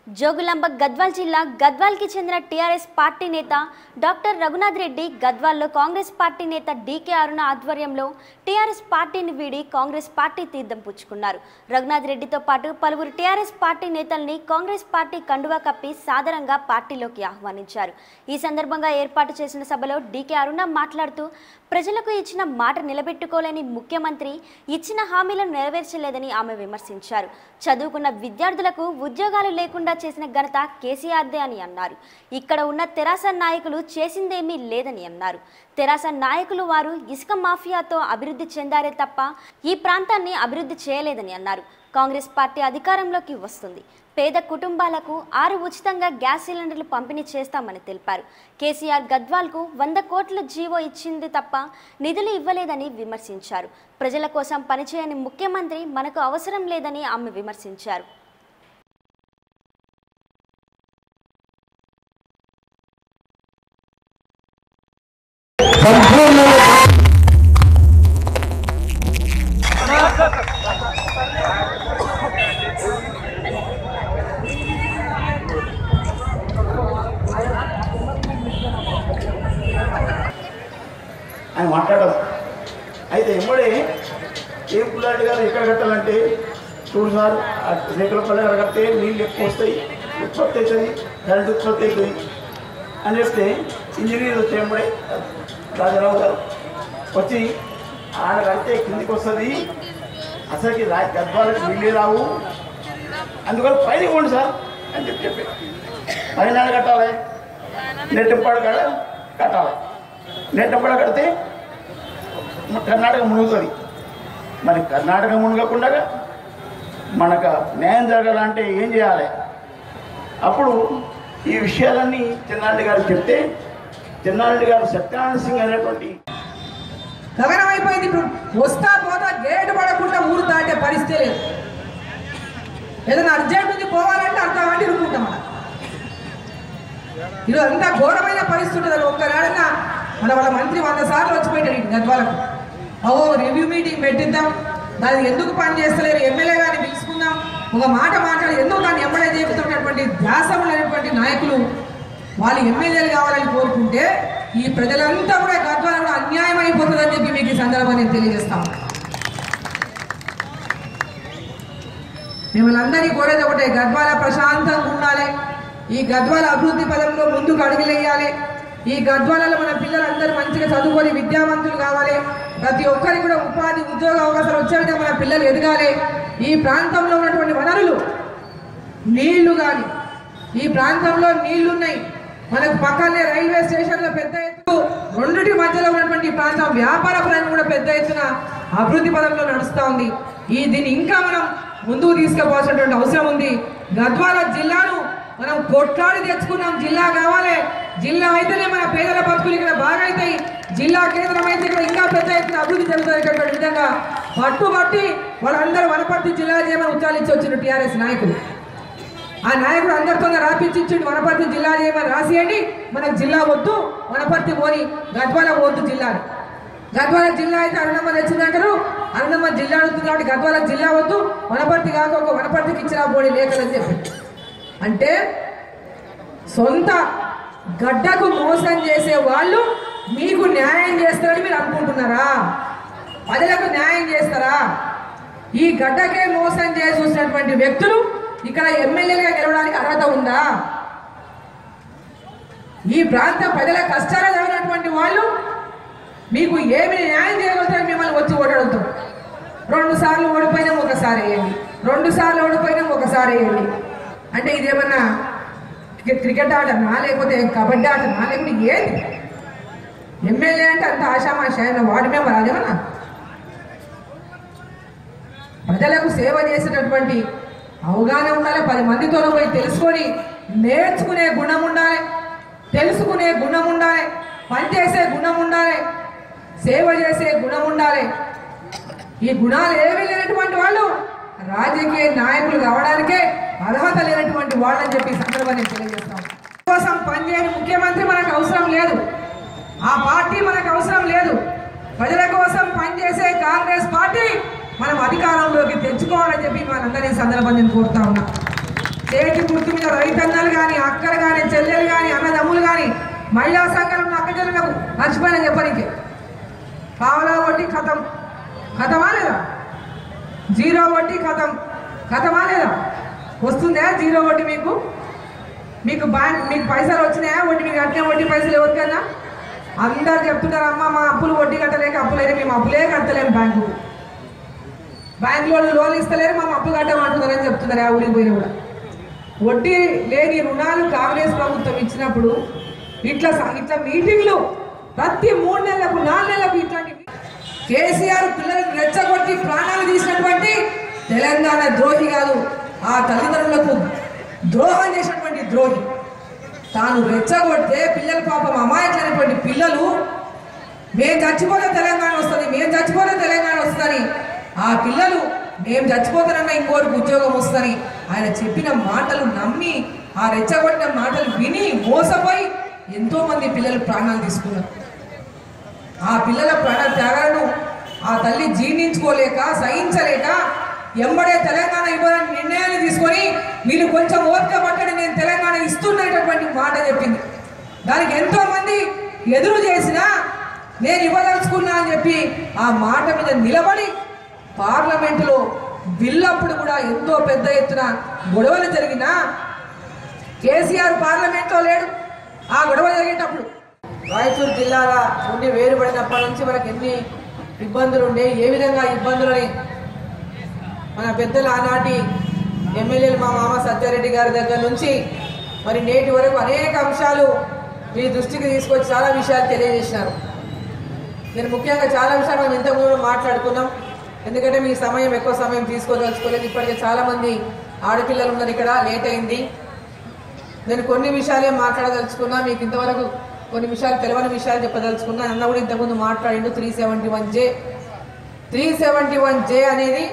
జోగులాంబ గద్వాల్ జిల్లా గద్వాల్కి చెందిన టీఆర్ఎస్ పార్టీ నేత డాక్టర్ రఘునాథ్ రెడ్డి గద్వాల్లో కాంగ్రెస్ పార్టీ నేత డీకే అరుణ ఆధ్వర్యంలో టీఆర్ఎస్ పార్టీని వీడి కాంగ్రెస్ పార్టీ తీర్థం పుచ్చుకున్నారు రఘునాథ్ రెడ్డితో పాటు పలువురు టీఆర్ఎస్ పార్టీ నేతల్ని కాంగ్రెస్ పార్టీ కండువా కప్పి సాదరంగా పార్టీలోకి ఆహ్వానించారు ఈ సందర్భంగా ఏర్పాటు చేసిన సభలో డీకే అరుణ మాట్లాడుతూ ప్రజలకు ఇచ్చిన మాట నిలబెట్టుకోలేని ముఖ్యమంత్రి ఇచ్చిన హామీలను నెరవేర్చలేదని ఆమె విమర్శించారు చదువుకున్న విద్యార్థులకు ఉద్యోగాలు లేకుండా చేసిన ఘనత కేసీఆర్దే అని అన్నారు ఇక్కడ ఉన్న తెరాస నాయకులు చేసిందేమీ లేదని అన్నారు తెరాస నాయకులు వారు ఇసుక మాఫియాతో అభివృద్ధి చెందారే తప్ప ఈ ప్రాంతాన్ని అభివృద్ధి చేయలేదని అన్నారు కాంగ్రెస్ పార్టీ అధికారంలోకి వస్తుంది పేద కుటుంబాలకు ఆరు ఉచితంగా గ్యాస్ సిలిండర్లు పంపిణీ చేస్తామని తెలిపారు కేసీఆర్ గద్వాల్కు వంద కోట్ల జీవో ఇచ్చింది తప్ప నిధులు ఇవ్వలేదని విమర్శించారు ప్రజల కోసం పనిచేయని ముఖ్యమంత్రి మనకు అవసరం లేదని ఆమె విమర్శించారు సంపూర్ణంగా ఆయన మాట్లాడదు అయితే ఎమ్మడే ఏ పుల్లాడి గారు ఎక్కడ కట్టాలంటే చూడు సార్ ఆ రేకుల పల్లె కడితే నీళ్ళు ఎక్కువ వస్తాయి ఉత్పత్తి అవుతుంది కరెంట్ ఉత్పత్తి అవుతుంది అని చెప్తే ఇంజనీర్ వచ్చే ఎమ్మడే రాజారావు గారు వచ్చి ఆడ కడితే కిందికి వస్తుంది అసలుకి రా గద్వాలకు నీళ్ళే రావు అందుకని పైన ఇవ్వండి సార్ అని చెప్పి చెప్పి పైన ఆడ కట్టాలి నెట్ పడ కట్టాలి నెట్ పడ కడితే మ- కర్ణాటక మునుగుతుంది మరి కర్ణాటక మునగకుండా మనకు న్యాయం జరగాలంటే ఏం చేయాలి అప్పుడు ఈ విషయాలన్నీ చెన్నారెడ్డి గారు చెప్తే చెన్నారెడ్డి గారు సత్యనారాయణ సింగ్ అనేటువంటి గగనం అయిపోయింది ఇప్పుడు వస్తా పోతా గేటు పడకుండా ఊరు దాటే పరిస్థితి లేదు ఏదైనా అర్జెంట్ ఉంది పోవాలంటే అర్థం అంటే ఇరుక్కుంటాం మనం ఇది అంత ఘోరమైన పరిస్థితి ఉంటుంది ఒక్కనాడన్నా మన వాళ్ళ మంత్రి వంద సార్లు వచ్చిపోయాడు ఈ గద్వాలకు ఓ రివ్యూ మీటింగ్ పెట్టిద్దాం దాన్ని ఎందుకు పని చేస్తలేరు ఎమ్మెల్యే గారిని పిలుచుకుందాం ఒక మాట మాట్లాడి ఎందుకు దాన్ని ఎమ్మెల్యే చేపుతున్నటువంటి ధ్యాస ఉన్నటువంటి నాయకులు వాళ్ళు ఎమ్మెల్యేలు కావాలని కోరుకుంటే ఈ ప్రజలంతా కూడా గద్వాల కూడా అన్యాయం అయిపోతుందని చెప్పి మీకు ఈ సందర్భంగా నేను తెలియజేస్తాను మిమ్మల్ని అందరినీ కోరేది ఒకటే గద్వాల ప్రశాంతంగా ఉండాలి ఈ గద్వాల అభివృద్ధి పదంలో ముందుకు అడుగులేయాలి ఈ గద్వాలలో మన పిల్లలందరూ మంచిగా చదువుకొని విద్యావంతులు కావాలి ప్రతి ఒక్కరికి కూడా ఉపాధి ఉద్యోగ అవకాశాలు వచ్చే విధంగా మన పిల్లలు ఎదగాలి ఈ ప్రాంతంలో ఉన్నటువంటి వనరులు నీళ్లు కానీ ఈ ప్రాంతంలో నీళ్లున్నాయి మనకు పక్కనే రైల్వే స్టేషన్లో పెద్ద ఎత్తు రెండిటి మధ్యలో ఉన్నటువంటి ఈ ప్రాంతం వ్యాపార పరంగా కూడా పెద్ద ఎత్తున అభివృద్ధి పదంలో నడుస్తూ ఉంది ఈ దీన్ని ఇంకా మనం ముందుకు తీసుకుపోవాల్సినటువంటి అవసరం ఉంది గద్వాల జిల్లాను మనం కొట్లాడి తెచ్చుకున్నాం జిల్లా కావాలి జిల్లా అయితేనే మన పేదల బతుకులు ఇక్కడ బాగా అవుతాయి జిల్లా కేంద్రం అయితే ఇక్కడ ఇంకా పెద్ద ఎత్తున అభివృద్ధి జరుగుతున్నటువంటి విధంగా పట్టుబట్టి వాళ్ళందరూ వనపర్తి జిల్లా చేయమని ఉచ్చారించి వచ్చిన టీఆర్ఎస్ నాయకులు ఆ నాయకుడు అందరితో రాపించిండు వనపర్తి జిల్లా చేయమని రాసియండి మనకు జిల్లా వద్దు వనపర్తి పోని గద్వాల వద్దు జిల్లా గద్వాల జిల్లా అయితే అరుణమ్మ తెచ్చిందంటారు అరుణమ్మ జిల్లా అడుగుతుంది కాబట్టి గద్వాల జిల్లా వద్దు వనపర్తి కాక ఒక వనపర్తికి ఇచ్చిన బోడి లేఖలని చెప్పి అంటే సొంత గడ్డకు మోసం చేసే వాళ్ళు మీకు న్యాయం చేస్తారని మీరు అనుకుంటున్నారా ప్రజలకు న్యాయం చేస్తారా ఈ గడ్డకే మోసం చేసి చూసినటువంటి వ్యక్తులు ఇక్కడ ఎమ్మెల్యేలుగా గెలవడానికి అర్హత ఉందా ఈ ప్రాంత ప్రజల కష్టాలు జరిగినటువంటి వాళ్ళు మీకు ఏమి న్యాయం చేయగలుగుతారని మిమ్మల్ని వచ్చి ఓటాడుతాం రెండు సార్లు ఓడిపోయినాం ఒకసారి వేయండి రెండు సార్లు ఓడిపోయినాం ఒకసారి వేయండి అంటే ఇదేమన్నా క్రి- క్రికెట్ ఆటనా లేకపోతే కబడ్డీ ఆటనా లేకపోతే ఏంటి ఎమ్మెల్యే అంటే అంత ఆశామాష ఆయన వార్డు మెంబర్ అదేమన్నా ప్రజలకు సేవ చేసేటటువంటి అవగాహన ఉండాలి పది మందితో పోయి తెలుసుకొని నేర్చుకునే గుణం ఉండాలి తెలుసుకునే గుణం ఉండాలి పనిచేసే గుణం ఉండాలి సేవ చేసే గుణం ఉండాలి ఈ గుణాలు ఏమీ లేనటువంటి వాళ్ళు రాజకీయ నాయకులు కావడానికే అర్హత లేనటువంటి వాళ్ళని చెప్పి ఈ సందర్భాన్ని నేను తెలియజేస్తాం కోసం పనిచేయని ముఖ్యమంత్రి మనకు అవసరం లేదు ఆ పార్టీ మనకు అవసరం లేదు ప్రజల కోసం పనిచేసే కాంగ్రెస్ పార్టీ మనం అధికారంలోకి తెచ్చుకోవాలని చెప్పి మనందరినీ ఈ సందర్భం నేను కోరుతా ఉన్నా చేతి గుర్తు మీద రైతన్నలు కానీ అక్కలు కానీ చెల్లెలు కానీ అన్నదమ్ములు కానీ మహిళా సంఘాలు ఉన్న అక్కజనులకు మర్చిపోయిన చెప్పడానికి పావలా వడ్డీ కథం కథమా లేదా జీరో వడ్డీ కథం కథమా లేదా వస్తుందా జీరో వడ్డీ మీకు మీకు బ్యాంక్ మీకు పైసలు వచ్చినాయా వడ్డీ మీకు కట్టిన వడ్డీ పైసలు ఎవరికన్నా అందరు చెప్తున్నారు అమ్మ మా అప్పులు వడ్డీ కట్టలేక అప్పులైతే మేము అప్పులే కట్టలేము బ్యాంకు బ్యాంకులో లోన్లు ఇస్తలేరు మా అప్పు కట్టమంటున్నారని చెప్తున్నారు ఆ ఊరికి పోయిన కూడా వడ్డీ లేని రుణాలు కాంగ్రెస్ ప్రభుత్వం ఇచ్చినప్పుడు ఇట్లా స- ఇట్లా మీటింగ్లు ప్రతి మూడు నెలలకు నాలుగు నెలలకు ఇట్లాంటి కేసీఆర్ పిల్లలకు రెచ్చగొట్టి ప్రాణాలు తీసినటువంటి తెలంగాణ ద్రోహి కాదు ఆ తల్లిదండ్రులకు ద్రోహం చేసినటువంటి ద్రోహి తాను రెచ్చగొడితే పిల్లల పాపం అమాయకులైనటువంటి పిల్లలు మేము చచ్చిపోతే తెలంగాణ వస్తుంది మేము చచ్చిపోతే తెలంగాణ వస్తుందని ఆ పిల్లలు మేము చచ్చిపోతానన్న ఇంకోరికి ఉద్యోగం వస్తుందని ఆయన చెప్పిన మాటలు నమ్మి ఆ రెచ్చగొట్టిన మాటలు విని మోసపోయి ఎంతో మంది పిల్లలు ప్రాణాలు తీసుకున్నారు ఆ పిల్లల ప్రాణ త్యాగాలను ఆ తల్లి జీర్ణించుకోలేక సహించలేక ఎంబడే తెలంగాణ ఇవ్వాలని నిర్ణయాన్ని తీసుకొని వీళ్ళు కొంచెం ఓపిక పట్టండి నేను తెలంగాణ ఇస్తున్నటువంటి మాట చెప్పింది దానికి ఎంతో మంది ఎదురు చేసినా నేను ఇవ్వదలుచుకున్నా అని చెప్పి ఆ మాట మీద నిలబడి పార్లమెంటులో బిల్లప్పుడు కూడా ఎంతో పెద్ద ఎత్తున గొడవలు జరిగినా కేసీఆర్ పార్లమెంట్లో లేడు ఆ గొడవ జరిగేటప్పుడు రాయచూరు జిల్లాల నుండి వేరుపడినప్పటి నుంచి మనకు ఎన్ని ఇబ్బందులు ఉండే ఏ విధంగా ఇబ్బందులని మన పెద్దల ఆనాటి ఎమ్మెల్యేలు మా మామ సత్యారెడ్డి గారి దగ్గర నుంచి మరి నేటి వరకు అనేక అంశాలు మీ దృష్టికి తీసుకొచ్చి చాలా విషయాలు తెలియజేసినారు నేను ముఖ్యంగా చాలా విషయాలు మనం ఇంతకుముందు మాట్లాడుకున్నాం ఎందుకంటే మీ సమయం ఎక్కువ సమయం తీసుకోదలుచుకోలేదు ఇప్పటికే చాలామంది ఆడపిల్లలు ఉన్నారు ఇక్కడ లేట్ అయింది నేను కొన్ని విషయాలే మాట్లాడదలుచుకున్నా మీకు ఇంతవరకు కొన్ని విషయాలు తెలియని విషయాలు చెప్పదలుచుకున్నా అన్న కూడా ఇంతకుముందు మాట్లాడిండు three seventy one J three seventy one J అనేది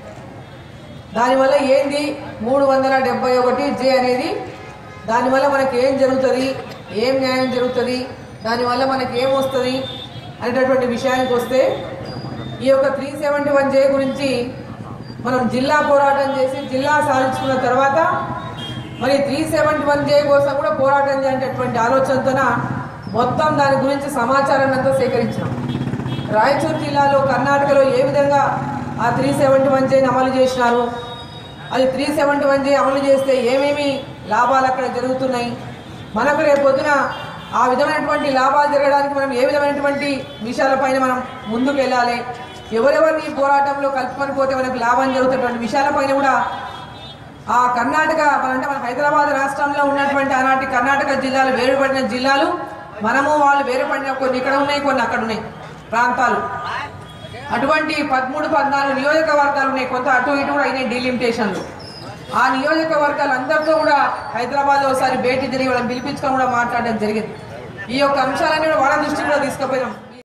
దానివల్ల ఏంది మూడు వందల డెబ్బై ఒకటి జే అనేది దానివల్ల మనకి ఏం జరుగుతుంది ఏం న్యాయం జరుగుతుంది దానివల్ల మనకి ఏం వస్తుంది అనేటటువంటి విషయానికి వస్తే ఈ యొక్క త్రీ సెవెంటీ వన్ జే గురించి మనం జిల్లా పోరాటం చేసి జిల్లా సాధించుకున్న తర్వాత మరి త్రీ సెవెంటీ వన్ జే కోసం కూడా పోరాటం చేసేటటువంటి ఆలోచనతోన మొత్తం దాని గురించి సమాచారాన్ని అంతా సేకరించినాం రాయచూరు జిల్లాలో కర్ణాటకలో ఏ విధంగా ఆ త్రీ సెవెంటీ వన్ జేని అమలు చేసినారు అది త్రీ సెవెంటీ వన్ జే అమలు చేస్తే ఏమేమి లాభాలు అక్కడ జరుగుతున్నాయి మనకు రేపు పొద్దున ఆ విధమైనటువంటి లాభాలు జరగడానికి మనం ఏ విధమైనటువంటి విషయాలపైన మనం ముందుకు వెళ్ళాలి ఎవరెవరిని ఈ పోరాటంలో కలుపుకొని పోతే మనకు లాభం జరుగుతున్నటువంటి విషయాలపైన కూడా ఆ కర్ణాటక మన అంటే మన హైదరాబాద్ రాష్ట్రంలో ఉన్నటువంటి ఆనాటి కర్ణాటక జిల్లాలు వేరుపడిన జిల్లాలు మనము వాళ్ళు వేరుపడిన కొన్ని ఇక్కడ ఉన్నాయి కొన్ని అక్కడ ఉన్నాయి ప్రాంతాలు అటువంటి పదమూడు పద్నాలుగు నియోజకవర్గాలు ఉన్నాయి కొంత అటు ఇటు కూడా అయినాయి డీలిమిటేషన్లు ఆ నియోజకవర్గాలు అందరితో కూడా హైదరాబాద్లో ఒకసారి భేటీ జరిగి వాళ్ళని పిలిపించుకొని కూడా మాట్లాడడం జరిగింది ఈ యొక్క అంశాలన్నీ కూడా వాళ్ళ దృష్టికి కూడా తీసుకుపోయినాం